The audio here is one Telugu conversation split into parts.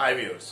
హాయ్ వ్యూర్స్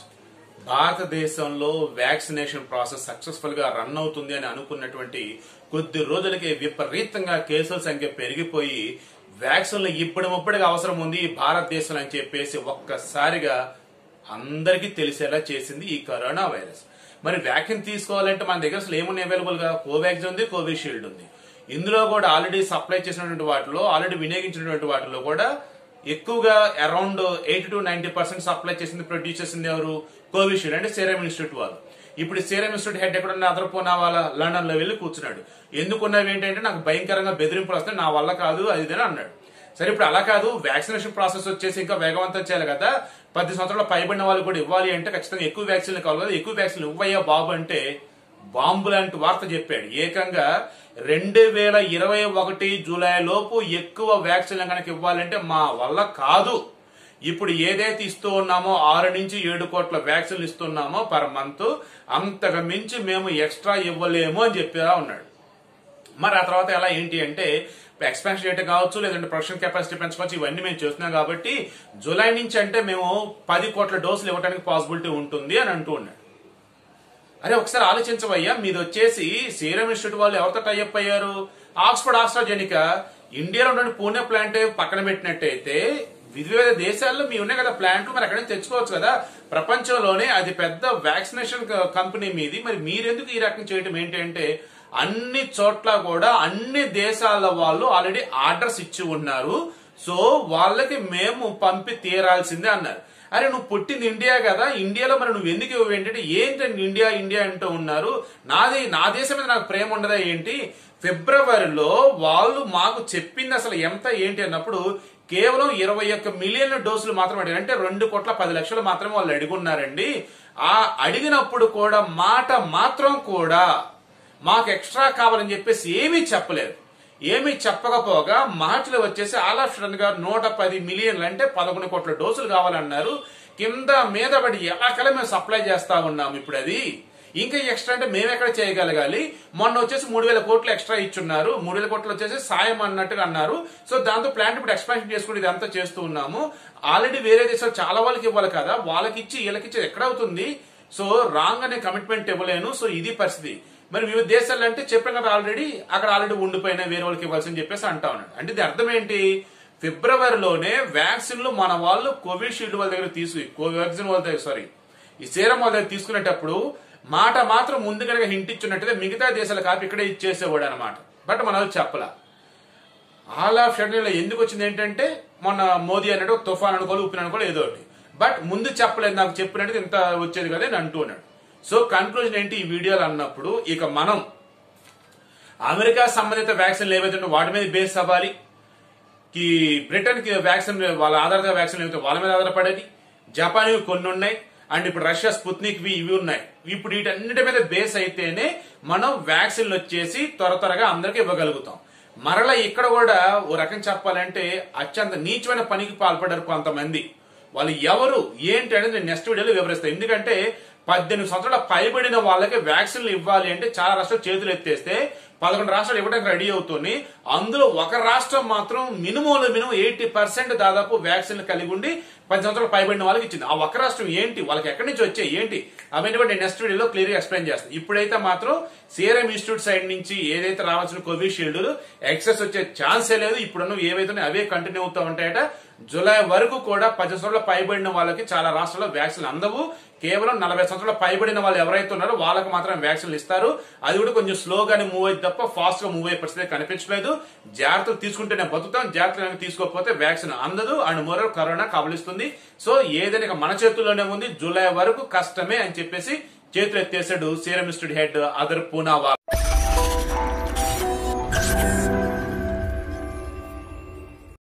భారతదేశంలో వ్యాక్సినేషన్ ప్రాసెస్ సక్సెస్ఫుల్ గా రన్ అవుతుంది అని అనుకున్నటువంటి కొద్ది రోజులకే విపరీతంగా కేసుల సంఖ్య పెరిగిపోయి వ్యాక్సిన్లు ఇప్పటిముప్పటికి అవసరం ఉంది ఈ భారతదేశంలో అని చెప్పేసి ఒక్కసారిగా అందరికీ తెలిసేలా చేసింది ఈ కరోనా వైరస్ మరి వ్యాక్సిన్ తీసుకోవాలంటే మన దగ్గర అసలు ఏమున్నాయి అవైలబుల్ గా కోవాక్సిన్ ఉంది కోవిషీల్డ్ ఉంది ఇందులో కూడా ఆల్రెడీ సప్లై చేసినటువంటి వాటిలో ఆల్రెడీ వినియోగించినటువంటి వాటిలో కూడా ఎక్కువగా around eighty two ninety percent supply చేసింది ప్రొడ్యూస్ చేసింది ఎవరు కోవిషీల్డ్ అంటే సేరం ఇన్స్టిట్యూట్ వాళ్ళు ఇప్పుడు సేరం ఇన్స్టిట్యూట్ హెడ్ ఎక్కడ ఉన్న అదర్ వాళ్ళ లండన్ లో వెళ్ళి కూర్చున్నాడు ఎందుకున్నవి ఏంటంటే నాకు భయంకరంగా బెదిరింపులు వస్తాయి నా వల్ల కాదు అది ఇదని అన్నాడు సరే ఇప్పుడు అలా కాదు వ్యాక్సినేషన్ ప్రాసెస్ వచ్చేసి ఇంకా వేగవంతం చేయాలి కదా పది సంవత్సరాల పైబడిన వాళ్ళు కూడా ఇవ్వాలి అంటే ఖచ్చితంగా ఎక్కువ వ్యాక్సిన్లు కావాలి కదా ఎక్కువ వ్యాక్సిన్లు ఇవ్వయ్యా బాబు అంటే బాంబు లాంటి వార్త చెప్పాడు ఏకంగా రెండు వేల ఇరవై ఒకటి జూలై లోపు ఎక్కువ వ్యాక్సిన్లు కనుక ఇవ్వాలంటే మా వల్ల కాదు ఇప్పుడు ఏదైతే ఇస్తూ ఉన్నామో ఆరు నుంచి ఏడు కోట్ల వ్యాక్సిన్లు ఇస్తున్నామో పర్ మంత్ అంతకు మించి మేము ఎక్స్ట్రా ఇవ్వలేము అని చెప్పేలా ఉన్నాడు మరి ఆ తర్వాత ఎలా ఏంటి అంటే ఎక్స్పాన్షన్ రేట్ కావచ్చు లేదంటే ప్రొడక్షన్ కెపాసిటీ పెంచుకోవచ్చు ఇవన్నీ మేము చేస్తున్నాం కాబట్టి జూలై నుంచి అంటే మేము పది కోట్ల డోసులు ఇవ్వడానికి పాసిబిలిటీ ఉంటుంది అని అంటూ ఉన్నాడు అరే ఒకసారి ఆలోచించవయ్యా మీది వచ్చేసి సీరం ఇన్స్టిట్యూట్ వాళ్ళు ఎవరితో టైఅప్ అయ్యారు ఆక్స్ఫర్డ్ ఆస్ట్రాజెనికా ఇండియాలో ఉన్న పూణే ప్లాంట్ పక్కన పెట్టినట్టయితే వివిధ దేశాల్లో మీ ఉన్నాయి కదా ప్లాంట్లు మరి అక్కడే తెచ్చుకోవచ్చు కదా ప్రపంచంలోనే అది పెద్ద వ్యాక్సినేషన్ కంపెనీ మీది మరి మీరెందుకు ఈ రకం చేయటం ఏంటి అంటే అన్ని చోట్ల కూడా అన్ని దేశాల వాళ్ళు ఆల్రెడీ ఆర్డర్స్ ఇచ్చి ఉన్నారు సో వాళ్ళకి మేము పంపి తీరాల్సిందే అన్నారు అరే నువ్వు పుట్టింది ఇండియా కదా ఇండియాలో మరి నువ్వు ఎందుకు ఇవ్వవు ఏంటంటే ఏంటండి ఇండియా ఇండియా అంటూ ఉన్నారు నాది నా దేశం మీద నాకు ప్రేమ ఉండదా ఏంటి ఫిబ్రవరిలో వాళ్ళు మాకు చెప్పింది అసలు ఎంత ఏంటి అన్నప్పుడు కేవలం ఇరవై ఒక్క మిలియన్ డోసులు మాత్రమే అడిగారు అంటే రెండు కోట్ల పది లక్షలు మాత్రమే వాళ్ళు అడుగున్నారండి ఆ అడిగినప్పుడు కూడా మాట మాత్రం కూడా మాకు ఎక్స్ట్రా కావాలని చెప్పేసి ఏమీ చెప్పలేదు ఏమీ చెప్పకపోగా మార్చిలో వచ్చేసి ఆల్ ఆఫ్ సడన్ గా నూట పది మిలియన్లు అంటే పదకొండు కోట్ల డోసులు కావాలన్నారు కింద మీద పడి ఎలాకలా మేము సప్లై చేస్తా ఉన్నాం ఇప్పుడు అది ఇంకా ఎక్స్ట్రా అంటే మేము ఎక్కడ చేయగలగాలి మొన్న వచ్చేసి మూడు వేల కోట్లు ఎక్స్ట్రా ఇచ్చున్నారు మూడు వేల కోట్లు వచ్చేసి సాయం అన్నట్టుగా అన్నారు సో దాంతో ప్లాంట్ ఇప్పుడు ఎక్స్పాన్షన్ చేసుకుని ఇదంతా చేస్తూ ఉన్నాము ఆల్రెడీ వేరే దేశాలు చాలా వాళ్ళకి ఇవ్వాలి కదా వాళ్ళకి ఇచ్చి వీళ్ళకి ఇచ్చి ఎక్కడ అవుతుంది సో రాంగ్ అనే కమిట్మెంట్ ఇవ్వలేను సో ఇది పరిస్థితి మరి వివిధ దేశాలు అంటే చెప్పాం కదా ఆల్రెడీ అక్కడ ఆల్రెడీ ఉండిపోయిన వేరే వాళ్ళకి ఇవ్వాల్సి అని చెప్పేసి అంటా ఉన్నాడు అంటే ఇది అర్థం ఏంటి ఫిబ్రవరిలోనే వ్యాక్సిన్లు మన వాళ్ళు కోవిషీల్డ్ వాళ్ళ దగ్గర తీసుకు కోవాక్సిన్ వాళ్ళ దగ్గర సారీ ఈ సీరం వాళ్ళ దగ్గర తీసుకునేటప్పుడు మాట మాత్రం ముందుగానే హింట్ ఇచ్చినట్టుగా మిగతా దేశాల కాపీ ఇక్కడే ఇచ్చేసేవాడు అనమాట బట్ మన వాళ్ళు చెప్పలా ఆల్ ఆఫ్ షెడ్యూల్ ఎందుకు వచ్చింది ఏంటంటే మొన్న మోదీ అన్నట్టు తుఫాన్ అనుకోవాలి ఉప్పిన అనుకోవాలి ఏదో ఒకటి బట్ ముందు చెప్పలేదు నాకు చెప్పినట్టు ఇంత వచ్చేది కదా అని అంటూ ఉన్నాడు సో కన్క్లూజన్ ఏంటి ఈ వీడియోలు అన్నప్పుడు ఇక మనం అమెరికా సంబంధిత వ్యాక్సిన్లు ఏవైతే వాటి మీద బేస్ అవ్వాలి ఈ బ్రిటన్ కి వ్యాక్సిన్ వాళ్ళ ఆధారిత వ్యాక్సిన్ ఏవైతే వాళ్ళ మీద ఆధారపడేది జపాన్ కొన్ని ఉన్నాయి అండ్ ఇప్పుడు రష్యా స్పుత్నిక్ వి ఇవి ఉన్నాయి ఇప్పుడు వీటన్నిటి మీద బేస్ అయితేనే మనం వ్యాక్సిన్లు వచ్చేసి త్వర త్వరగా అందరికి ఇవ్వగలుగుతాం మరలా ఇక్కడ కూడా ఓ రకం చెప్పాలంటే అత్యంత నీచమైన పనికి పాల్పడారు కొంతమంది వాళ్ళు ఎవరు ఏంటి అనేది నేను నెక్స్ట్ వీడియోలో వివరిస్తాను ఎందుకంటే పద్దెనిమిది సంవత్సరాల పైబడిన వాళ్ళకి వ్యాక్సిన్లు ఇవ్వాలి అంటే చాలా రాష్ట్రాలు చేతులు ఎత్తేస్తే పదకొండు రాష్ట్రాలు ఇవ్వడానికి రెడీ అవుతుంది అందులో ఒక రాష్ట్రం మాత్రం మినిమం మినిమం ఎయిటీ పర్సెంట్ దాదాపు వ్యాక్సిన్లు కలిగి ఉండి పది సంవత్సరాలు పైబడిన వాళ్ళకి ఇచ్చింది ఆ ఒక రాష్ట్రం ఏంటి వాళ్ళకి ఎక్కడి నుంచి వచ్చాయి ఏంటి అవన్నీ కూడా నేను నెక్స్ట్ వీడియోలో క్లియర్ గా ఎక్స్ప్లెయిన్ చేస్తాను ఇప్పుడైతే మాత్రం సీరం ఇన్స్టిట్యూట్ సైడ్ నుంచి ఏదైతే రావాల్సిన కోవిషీల్డ్ ఎక్సెస్ వచ్చే ఛాన్సే లేదు ఇప్పుడున్న ఏవైతే అవే కంటిన్యూ అవుతూ ఉంటాయట జూలై వరకు కూడా పది సంవత్సరాల పైబడిన వాళ్ళకి చాలా రాష్ట్రాల్లో వ్యాక్సిన్ అందవు కేవలం నలభై సంవత్సరాల పైబడిన వాళ్ళు ఎవరైతే ఉన్నారో వాళ్ళకి మాత్రం వ్యాక్సిన్లు ఇస్తారు అది కూడా కొంచెం స్లోగానే మూవ్ అయితే తప్ప ఫాస్ట్ గా మూవ్ అయ్యే పరిస్థితి కనిపించలేదు జాగ్రత్తలు తీసుకుంటేనే బతుకుతాం జాగ్రత్తలు తీసుకోకపోతే వ్యాక్సిన్ అందదు అండ్ మోరో కరోనా కబలిస్తుంది సో ఏదైనా మన చేతుల్లోనే ఉంది జూలై వరకు కష్టమే అని చెప్పేసి చేతులు ఎత్తేసాడు సీరం ఇన్స్టిట్యూట్ హెడ్ అదర్ పూనావా